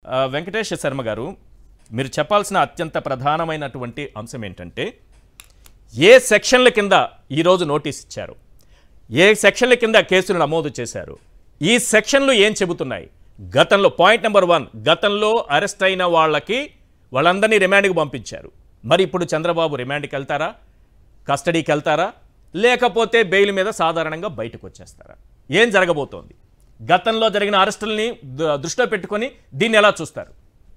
ఆ, వెంకటేష్ శర్మ గారు మీరు చెప్పాల్సిన అత్యంత ప్రధానమైనటువంటి అంశం ఏంటంటే ఏ సెక్షన్ల కింద ఈరోజు నోటీస్ ఇచ్చారు ఏ సెక్షన్ల కింద కేసులు నమోదు చేశారు ఈ సెక్షన్లు ఏం చెబుతున్నాయి గతంలో పాయింట్ నెంబర్ వన్ గతంలో అరెస్ట్ అయిన వాళ్ళకి వాళ్ళందరినీ రిమాండ్కి పంపించారు మరి ఇప్పుడు చంద్రబాబు రిమాండ్కి వెళ్తారా కస్టడీకి వెళ్తారా లేకపోతే బెయిల్ మీద సాధారణంగా బయటకు వచ్చేస్తారా ఏం జరగబోతోంది గతంలో జరిగిన అరెస్టుల్ని ద- దృష్టిలో పెట్టుకొని దీన్ని ఎలా చూస్తారు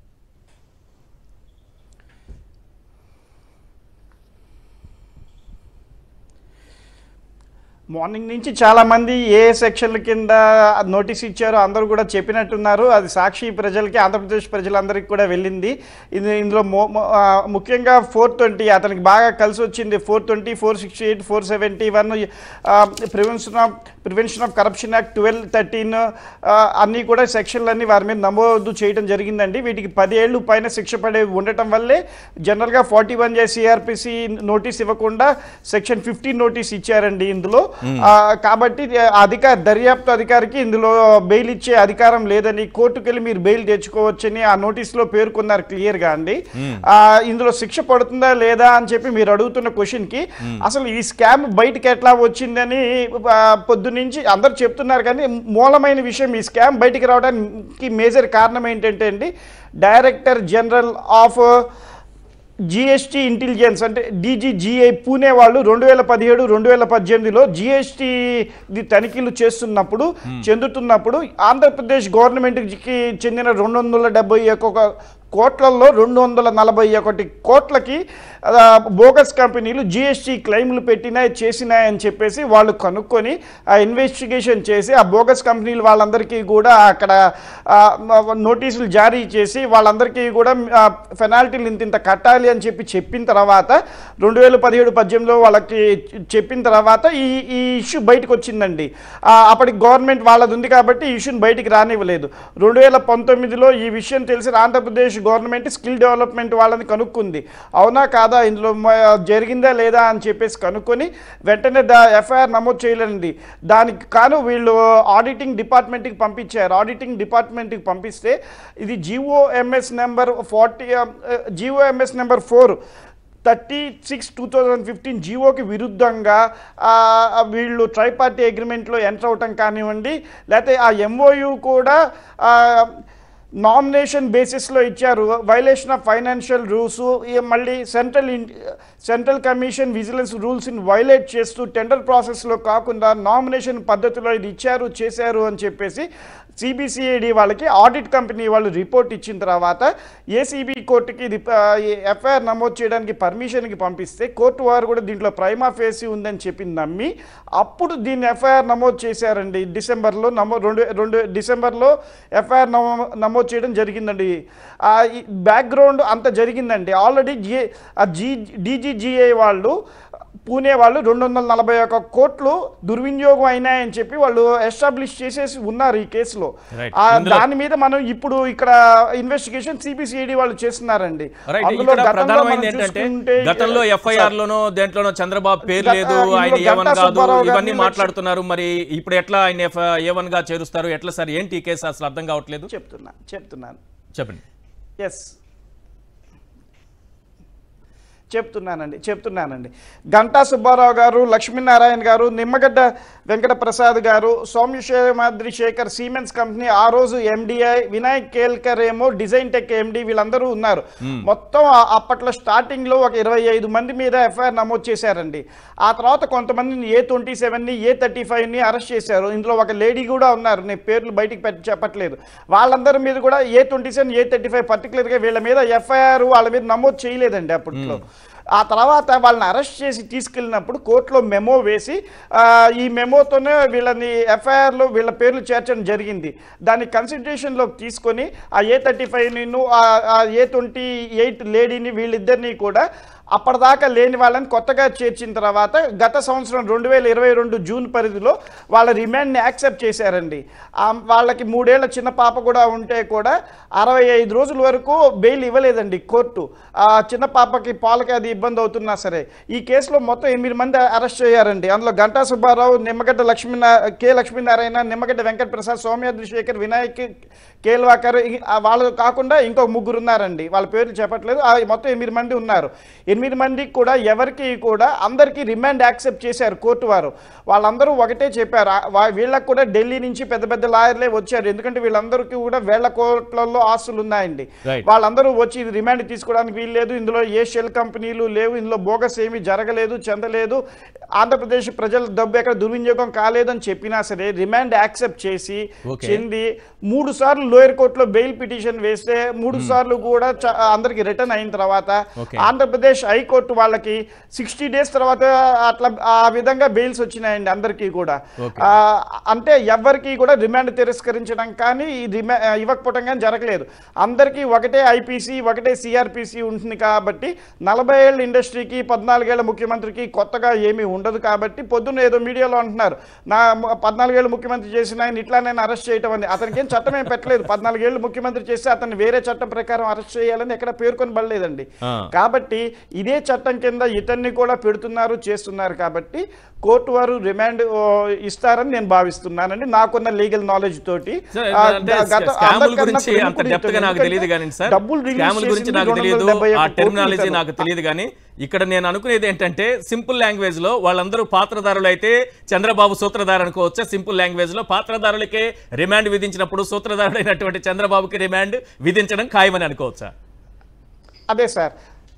మార్నింగ్ నుంచి చాలా మంది ఏ సెక్షన్ల కింద నోటీస్ ఇచ్చారో అందరూ కూడా చెప్పినట్టున్నారు అది సాక్షి ప్రజలకి ఆంధ్రప్రదేశ్ ప్రజలందరికీ కూడా వెళ్ళింది ఇది ఇందులో మో- మో- ఆ, ముఖ్యంగా ఫోర్ ట్వంటీ అతనికి బాగా కలిసి వచ్చింది four twenty four sixty eight four seventy one prevention of prevention of corruption act twelve thirteen అన్నీ కూడా సెక్షన్లన్నీ వారి మీద నమోదు చేయడం జరిగిందండి వీటికి పదేళ్ళు పైన శిక్ష పడే ఉండటం వల్లే జనరల్గా forty one J CrPC notice ఇవ్వకుండా సెక్షన్ ఫిఫ్టీన్ నోటీస్ ఇచ్చారండి ఇందులో ఆ, కాబట్టి ఆ, అధికార దర్యాప్తు అధికారికి ఇందులో బెయిల్ ఇచ్చే అధికారం లేదని కోర్టుకు వెళ్ళి మీరు బెయిల్ తెచ్చుకోవచ్చని ఆ నోటీస్లో పేర్కొన్నారు క్లియర్గా అండి ఆ, ఇందులో శిక్ష పడుతుందా లేదా అని చెప్పి మీరు అడుగుతున్న క్వశ్చన్ కి అసలు ఈ స్కామ్ బయటకి ఎట్లా వచ్చిందని ఆ, పొద్దునుంచి అందరు చెప్తున్నారు కానీ మూలమైన విషయం ఈ స్కామ్ బయటికి రావడానికి మేజర్ కారణం ఏంటంటే అండి director general of GST intelligence అంటే డీజీజీఐ పూణే వాళ్ళు రెండు వేల పదిహేడు రెండు వేల పద్దెనిమిదిలో జిఎస్టీ తనిఖీలు చేస్తున్నప్పుడు చెందుతున్నప్పుడు ఆంధ్రప్రదేశ్ గవర్నమెంట్కి చెందిన రెండు వందల డెబ్బై ఒక కోట్లలో రెండు వందల నలభై ఒకటి కోట్లకి ఆ, బోగస్ కంపెనీలు జిఎస్టీ క్లెయిమ్లు పెట్టినాయి చేసినాయని చెప్పేసి వాళ్ళు కనుక్కొని ఆ ఇన్వెస్టిగేషన్ చేసి ఆ బోగస్ కంపెనీలు వాళ్ళందరికీ కూడా అక్కడ ఆ, నోటీసులు జారీ చేసి వాళ్ళందరికీ కూడా ఆ, పెనాల్టీలు ఇంత ఇంత కట్టాలి అని చెప్పి చెప్పిన తర్వాత రెండు వేల పదిహేడు పద్దెనిమిదిలో వాళ్ళకి చెప్పిన తర్వాత ఈ ఈ ఇష్యూ బయటకు వచ్చిందండి ఆ, అప్పటికి గవర్నమెంట్ వాళ్ళది ఉంది కాబట్టి ఈ ఇష్యూని బయటికి రానివ్వలేదు రెండు వేల పంతొమ్మిదిలో ఈ విషయం తెలిసి ఆంధ్రప్రదేశ్ గవర్నమెంట్ స్కిల్ డెవలప్మెంట్ వాళ్ళని కనుక్కుంది అవునా కాదా ఇందులో మ- జరిగిందా లేదా అని చెప్పేసి కనుక్కొని వెంటనే దా ఎఫ్ఐఆర్ నమోదు చేయలేండి దానికి కాను వీళ్ళు ఆడిటింగ్ డిపార్ట్మెంట్కి పంపించారు ఆడిటింగ్ డిపార్ట్మెంట్కి పంపిస్తే ఇది GOMS number forty GOMS number four thirty six two thousand fifteen జీవోకి విరుద్ధంగా ఆ, వీళ్ళు ట్రై పార్టీ అగ్రిమెంట్లో ఎంటర్ అవటం కానివ్వండి లేకపోతే ఆ ఎంఓయు కూడా ఆ, నామినేషన్ బేసిస్లో ఇచ్చారు వైలేషన్ ఆఫ్ ఫైనాన్షియల్ రూల్స్ మళ్ళీ సెంట్రల్ సెంట్రల్ కమిషన్ విజిలెన్స్ రూల్స్ని వైలేట్ చేస్తూ టెండర్ ప్రాసెస్లో కాకుండా నామినేషన్ పద్ధతిలో ఇది ఇచ్చారు చేశారు అని చెప్పేసి సిబిసిఐడి వాళ్ళకి ఆడిట్ కంపెనీ వాళ్ళు రిపోర్ట్ ఇచ్చిన తర్వాత ఏసీబీ కోర్టుకి ఇది ఎఫ్ఐఆర్ నమోదు చేయడానికి పర్మిషన్కి పంపిస్తే కోర్టు వారు కూడా దీంట్లో ప్రైమా ఫేసి ఉందని చెప్పి నమ్మి అప్పుడు దీన్ని ఎఫ్ఐఆర్ నమోదు చేశారండి డిసెంబర్లో నమో రెండు రెండు డిసెంబర్లో ఎఫ్ఐఆర్ నమో నమోదు చేయడం జరిగిందండి ఆ ఈ బ్యాక్గ్రౌండ్ అంత జరిగిందండి ఆల్రెడీ జి ఆ జీ డీజీజీఐ వాళ్ళు పూణే వాళ్ళు రెండు వందల నలభై ఒక కోట్లు దుర్వినియోగం అయినాయని చెప్పి వాళ్ళు ఎస్టాబ్లిష్ చేసేసి ఉన్నారు ఈ కేసులో Right. ఆ ఇందులో- దాని మీద మనం ఇప్పుడు ఇక్కడ ఇన్వెస్టిగేషన్ సిబిసిఐడి వాళ్ళు చేస్తున్నారండి రైట్ అందులో ఇక్కడ గతంలో ప్రధానమైనది మనం ఏంటంటే చూసుకుంటే గతంలో ఎఫ్ఐఆర్ లోనో దేంట్లోనో చంద్రబాబు పేరు గత- లేదు ఇందులో ఆయన గంటా ఏవన్ కాదు సుబ్బారావు గారిని ఇవన్నీ లక్ష్య- మాట్లాడుతున్నారు మరి ఇప్పుడు ఎట్లా ఆయన ఏవన్ గా చేరుస్తారు ఎట్లా సార్ ఏంటి ఈ కేసు అసలు అర్థం కావట్లేదు చెప్తున్నా చెప్తున్నాను చెప్పండి ఎస్ చెప్తున్నానండి చెప్తున్నానండి గంటా సుబ్బారావు గారు లక్ష్మీనారాయణ గారు నిమ్మగడ్డ వెంకట ప్రసాద్ గారు సౌమ్యశేమాద్రి శేఖర్ సీమెన్స్ కంపెనీ ఆ రోజు ఎండిఐ వినాయక్ కేల్కర్ ఏమో డిజైన్ టెక్ ఎండి వీళ్ళందరూ ఉన్నారు మొత్తం ఆ- అప్పట్లో స్టార్టింగ్ లో ఒక ఇరవై ఐదు మంది మీద ఎఫ్ఐఆర్ నమోదు చేశారండి ఆ తర్వాత కొంతమందిని ఏ ట్వంటీ సెవెన్ని ఏ థర్టీ ఫైవ్ని అరెస్ట్ చేశారు ఇందులో ఒక లేడీ కూడా ఉన్నారు నేను పేర్లు బయటికి పెట్టి చెప్పట్లేదు వాళ్ళందరి మీద కూడా A twenty seven A thirty five పర్టికులర్గా వీళ్ళ మీద ఎఫ్ఐఆర్ వాళ్ళ మీద నమోదు చేయలేదండి అప్పట్లో ఆ తర్వాత వాళ్ళని అరెస్ట్ చేసి తీసుకెళ్ళినప్పుడు కోర్టులో మెమో వేసి ఆ, ఈ మెమోతోనే వీళ్ళని ఎఫ్ఐఆర్లో వీళ్ళ పేర్లు చేర్చడం జరిగింది దాన్ని కన్సిడరేషన్లోకి తీసుకొని ఆ ఏ థర్టీ ఫైవ్ నిన్ను ఆ ఏ ట్వంటీ ఎయిట్ లేడీని వీళ్ళిద్దరినీ కూడా అప్పటిదాకా లేని వాళ్ళని కొత్తగా చేర్చిన తర్వాత గత సంవత్సరం రెండు వేల ఇరవై రెండు జూన్ పరిధిలో వాళ్ళ రిమాండ్ని యాక్సెప్ట్ చేశారండి ఆ వాళ్ళకి మూడేళ్ల చిన్న పాప కూడా ఉంటే కూడా అరవై ఐదు రోజుల వరకు బెయిల్ ఇవ్వలేదండి కోర్టు ఆ చిన్న పాపకి పాలకి అది ఇబ్బంది అవుతున్నా సరే ఈ కేసులో మొత్తం ఎనిమిది మంది అరెస్ట్ అయ్యారండి అందులో గంటా సుబ్బారావు నిమ్మగడ్డ లక్ష్మీ కే లక్ష్మీనారాయణ నిమ్మగడ్డ వెంకట ప్రసాద్ సౌమ్యాద్రి శేఖర్ వినాయక్ కేల్వాకర్ ఇ- ఆ వాళ్ళు కాకుండా ఇంకొక ముగ్గురు ఉన్నారండి వాళ్ళ పేర్లు చెప్పట్లేదు ఆ మొత్తం ఎనిమిది మంది ఉన్నారు ఎనిమిది మందికి కూడా ఎవరికి కూడా అందరికీ రిమాండ్ యాక్సెప్ట్ చేశారు కోర్టు వారు వాళ్ళందరూ ఒకటే చెప్పారు ఆ- వా- వీళ్ళకి కూడా ఢిల్లీ నుంచి పెద్ద పెద్ద లాయర్లే వచ్చారు ఎందుకంటే వీళ్ళందరికీ కూడా వేళ్ల కోట్లలో ఆస్తులు ఉన్నాయండి Right. వాళ్ళందరూ వచ్చి ఇది రిమాండ్ తీసుకోవడానికి వీలు లేదు ఇందులో ఏ షెల్ కంపెనీలు లేవు ఇందులో బోగస్ ఏమీ జరగలేదు చెందలేదు ఆంధ్రప్రదేశ్ ప్రజల డబ్బు ఎక్కడ దుర్వినియోగం కాలేదని చెప్పినా సరే రిమాండ్ యాక్సెప్ట్ చేసి Okay. చెంది మూడు సార్లు లోయర్ కోర్టులో బెయిల్ పిటిషన్ వేస్తే మూడు సార్లు కూడా చ- అందరికి రిటర్న్ అయిన తర్వాత Okay. ఆంధ్రప్రదేశ్ హైకోర్టు వాళ్ళకి సిక్స్టీ డేస్ తర్వాత అట్లా ఆ విధంగా బెయిల్స్ వచ్చినాయండి అందరికీ కూడా Okay. ఆ, అంటే ఎవరికి కూడా రిమాండ్ తిరస్కరించడం కానీ ఈ రిమా ఇవ్వకపోవడం కానీ జరగలేదు అందరికీ ఒకటే ఐపీసీ ఒకటే సిఆర్పిసి ఉంటుంది కాబట్టి నలభై ఏళ్ళ ఇండస్ట్రీకి పద్నాలుగేళ్ల ముఖ్యమంత్రికి కొత్తగా ఏమీ ఉండదు కాబట్టి పొద్దున్న ఏదో మీడియాలో అంటున్నారు నా మ- పద్నాలుగేళ్ళు ముఖ్యమంత్రి చేసిన ఆయన ఇట్లా నేను అరెస్ట్ చేయటం అని అతనికి ఏం చట్టం ఏం పెట్టలేదు పద్నాలుగేళ్ళు ముఖ్యమంత్రి చేస్తే అతన్ని వేరే చట్టం ప్రకారం అరెస్ట్ చేయాలని ఎక్కడ పేర్కొని పడలేదండి ఆ. కాబట్టి ఇదే చట్టం కింద ఇతన్ని కూడా పెడుతున్నారు చేస్తున్నారు కాబట్టి కోర్టు వారు రిమాండ్ ఓ, ఇస్తారని నేను భావిస్తున్నానండి నాకున్న లీగల్ నాలెడ్జ్ తోటి సార్, ఆ, అంటే గత స్కాముల అందరికన్నా గురించి అంత ప్రముఖుడు డెప్త్ గా ఇతను. నాకు ఎందుకంటే తెలియదు కానీ సార్ డబ్బులు రిలీజ్ స్కాముల గురించి చేసింది నాకు తెలియదు 271 ఆ కోట్లు టెర్మినాలజీ ఇతను. నాకు తెలియదు కానీ ఇక్కడ నేను అనుకునేది ఏంటంటే సింపుల్ లాంగ్వేజ్ లో వాళ్ళందరూ పాత్రధారులు అయితే చంద్రబాబు సూత్రధారు అనుకోవచ్చా సింపుల్ లాంగ్వేజ్ లో పాత్రధారులకే రిమాండ్ విధించినప్పుడు సూత్రధారుడైనటువంటి చంద్రబాబుకి రిమాండ్ విధించడం ఖాయమని అనుకోవచ్చా అదే సార్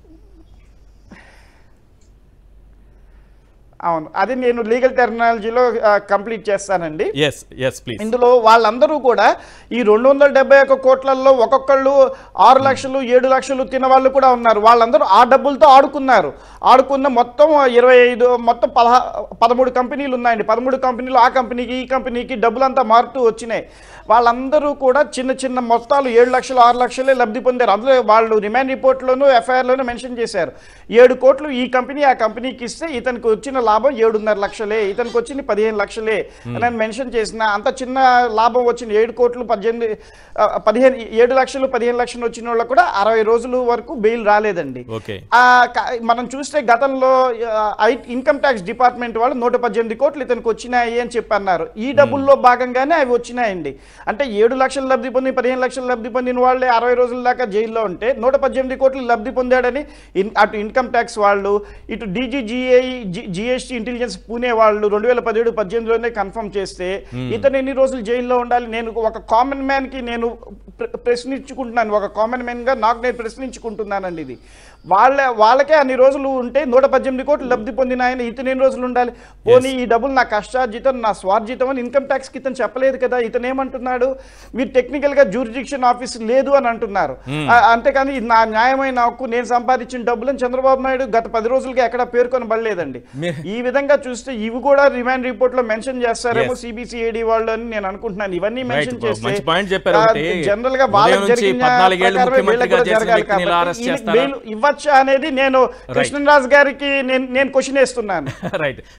అవును అది నేను లీగల్ టెర్మినాలజీలో కంప్లీట్ చేస్తానండి ఎస్ ఎస్ ప్లీజ్ ఇందులో వాళ్ళందరూ కూడా ఈ రెండు వందల డెబ్బై ఒక్క కోట్లలో ఒక్కొక్కళ్ళు ఆరు లక్షలు ఏడు లక్షలు తిన వాళ్ళు కూడా ఉన్నారు వాళ్ళందరూ ఆ డబ్బులతో ఆడుకున్నారు ఆడుకున్న మొత్తం ఇరవై ఐదు మొత్తం పదహా పదమూడు కంపెనీలు ఉన్నాయండి పదమూడు కంపెనీలు ఆ కంపెనీకి ఈ కంపెనీకి డబ్బులంతా మారుతూ వచ్చినాయి వాళ్ళందరూ కూడా చిన్న చిన్న మొత్తాలు ఏడు లక్షలు ఆరు లక్షలే లబ్ధి పొందారు అందులో వాళ్ళు రిమాండ్ రిపోర్ట్లోనూ ఎఫ్ఐఆర్లోనూ మెన్షన్ చేశారు ఏడు కోట్లు ఈ కంపెనీ ఆ కంపెనీకి ఇస్తే ఇతనికి వచ్చిన లాభం ఏడున్నర లక్షలే ఇతనికి వచ్చింది పదిహేను లక్షలే అని మెన్షన్ చేసిన అంత చిన్న లాభం వచ్చింది ఏడు కోట్లు పద్దెనిమిది ఆ, పదిహేను ఏడు లక్షలు పదిహేను లక్షలు వచ్చిన వాళ్ళకు కూడా అరవై రోజుల వరకు బెయిల్ రాలేదండి ఓకే ఆ, క- మనం చూస్తే గతంలో ఇన్కమ్ ట్యాక్స్ డిపార్ట్మెంట్ వాళ్ళు నూట పద్దెనిమిది కోట్లు ఇతనికి వచ్చినాయి అని చెప్పి అన్నారు ఈ డబ్బుల్లో భాగంగానే అవి వచ్చినాయండి అంటే ఏడు లక్షలు లబ్ధి పొంది పదిహేను లక్షలు లబ్ధి పొందిన వాళ్ళే అరవై రోజుల దాకా జైల్లో ఉంటే నూట పద్దెనిమిది కోట్లు లబ్ధి పొందాడని ఇన్- అటు ఇన్కమ్ ట్యాక్స్ వాళ్ళు ఇటు డీజీజీఐ జిఎస్టీ ఇంటెలిజెన్స్ పూణే వాళ్ళు రెండు వేల పదిహేడు పద్దెనిమిదిలోనే కన్ఫర్మ్ చేస్తే ఇతను ఎన్ని రోజులు జైల్లో ఉండాలి నేను ఒక కామన్ మ్యాన్ కి నేను ప్ర- ప్రశ్నించుకుంటున్నాను ఒక కామన్ మ్యాన్ గా నాకు నేను ప్రశ్నించుకుంటున్నానండి ఇది వాళ్ళ వాళ్ళకే అన్ని రోజులు ఉంటే నూట పద్దెనిమిది కోట్లు లబ్ధి పొందిన ఆయన ఇతను ఎన్ని రోజులు ఉండాలి పోనీ ఈ డబ్బులు నా కష్టార్జితం నా స్వార్జితం అని ఇన్కమ్ ట్యాక్స్ కి ఇతను చెప్పలేదు కదా ఇతను ఏమంటున్నాడు మీరు టెక్నికల్ గా జ్యూరిడిక్షన్ ఆఫీస్ లేదు అని అంటున్నారు ఆ, అంతేకాని ఇది నా న్యాయమైన హక్కు నేను సంపాదించిన డబ్బులని చంద్రబాబు నాయుడు గత పది రోజులుగా ఎక్కడ పేర్కొని పడలేదండి మీ- ఈ విధంగా చూస్తే ఇవి కూడా రిమాండ్ రిపోర్ట్ లో మెన్షన్ చేస్తారేమో Yes. సిబిసిఐడి వాళ్ళు అని నేను అనుకుంటున్నాను ఇవన్నీ మెన్షన్ Right. చేస్తే మంచి point చెప్పారు ఆ, ఒకటి. జనరల్ గా ఉదయం వాళ్ళకి నుంచి జరిగిన పద్నాలుగేళ్లు ప్రకారమే వీళ్ళకి ముఖ్యమంత్రిగా కూడా చేసిన జరగాలి వ్యక్తిని ఇలా కాబట్టి అరెస్ట్ ఈయనకి చేస్తారా? బెయిల్ ఇవ్వచ్చా అనేది నేను కృష్ణరాజు గారికి నేను నేను క్వశ్చన్ వేస్తున్నాను రైట్